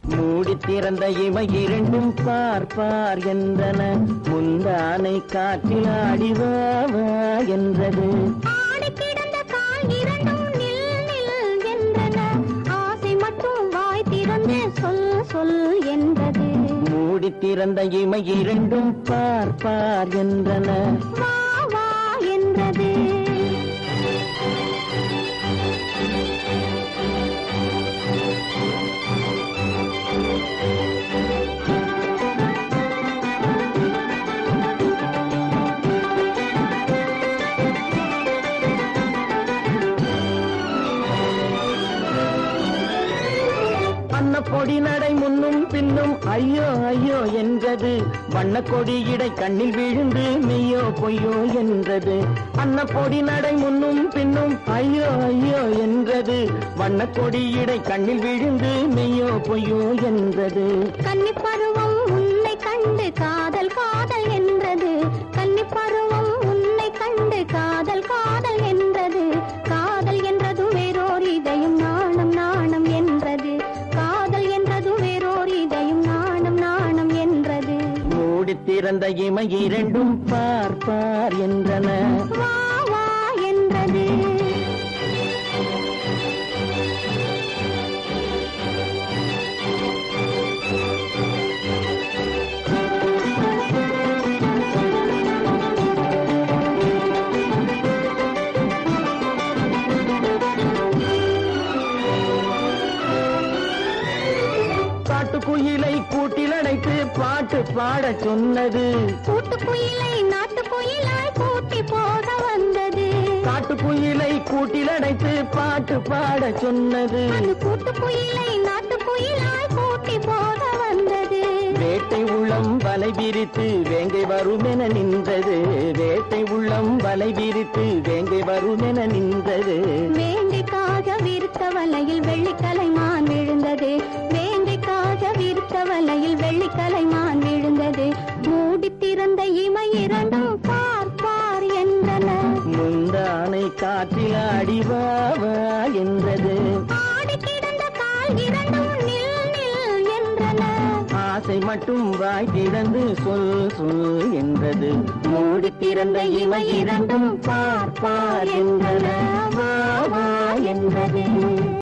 மூடி திறந்த இமை இரண்டும் பார் பார் என்றன முந்தானை காற்றில் ஆடிவாவா என்றது ஆடி கிடந்த கால் இரண்டும் நில் நில் என்றன ஆசை மட்டும் வாய் திறந்து சொல் சொல் என்றது மூடி திறந்த இமை இரண்டும் பார் பார் என்றன வா வா என்றது அன்னப்பொடி நடை முன்னும் பின்னும் ஐயோ ஐயோ என்றது வண்ணக்கொடி இடை கண்ணில் விழுந்து மெய்யோ பொய்யோ என்றது அன்னப்பொடி நடை முன்னும் பின்னும் ஐயோ ஐயோ என்றது வண்ணக்கொடி இடை கண்ணில் விழுந்து மெய்யோ பொய்யோ என்றது கன்னி பருவம் உன்னை கண்டு காதல் காதல் என்றது கன்னி பருவம் உன்னை கண்டு காதல் காதல் என்றது காதல் என்றதும் வேறோர் இதயம் நாணம் நாணம் என்றது காதல் என்றதும் வேறோர் இதயம் நாணம் நாணம் என்றது மூடி திறந்த இமை இரண்டும் பார் பார் என்றன வா வா என்றது காட்டுக்குயிலை கூட்டில் அடைத்து பாட்டு பாடச் சொன்னது கூட்டுக்குயிலை நாட்டுக்குயிலாய் கூட்டி போக வந்தது காட்டுக்குயிலை கூட்டில் அடைத்து பாட்டு பாடச் சொன்னது அது கூட்டுக்குயிலை நாட்டுக்குயிலாய் கூட்டி போக வந்தது வேட்டை உள்ளம் வலை விரித்து வேங்கை வருமென நின்றது வேட்டை உள்ளம் வலை விரித்து வேங்கை வருமென நின்றது வேங்கைக்காக விருத்த வலையில் வெள்ளிக்கலைமான் விழுந்தது வேங்கைக்காக விருத்த வலையில் வெள்ளிக்கலைமான் விழுந்தது மூடி திறந்த இமை இரண்டும் பார் பார் என்றன முந்தானை காற்றில் அடிவாவா என்றது ஆடி கிடந்த கால் இரண்டும் நில் நில் என்றன ஆசை மட்டும் வாய் திறந்து சொல் சொல் என்றது மூடி திறந்த இமை இரண்டும் பார் பார் என்றன வா வா என்றது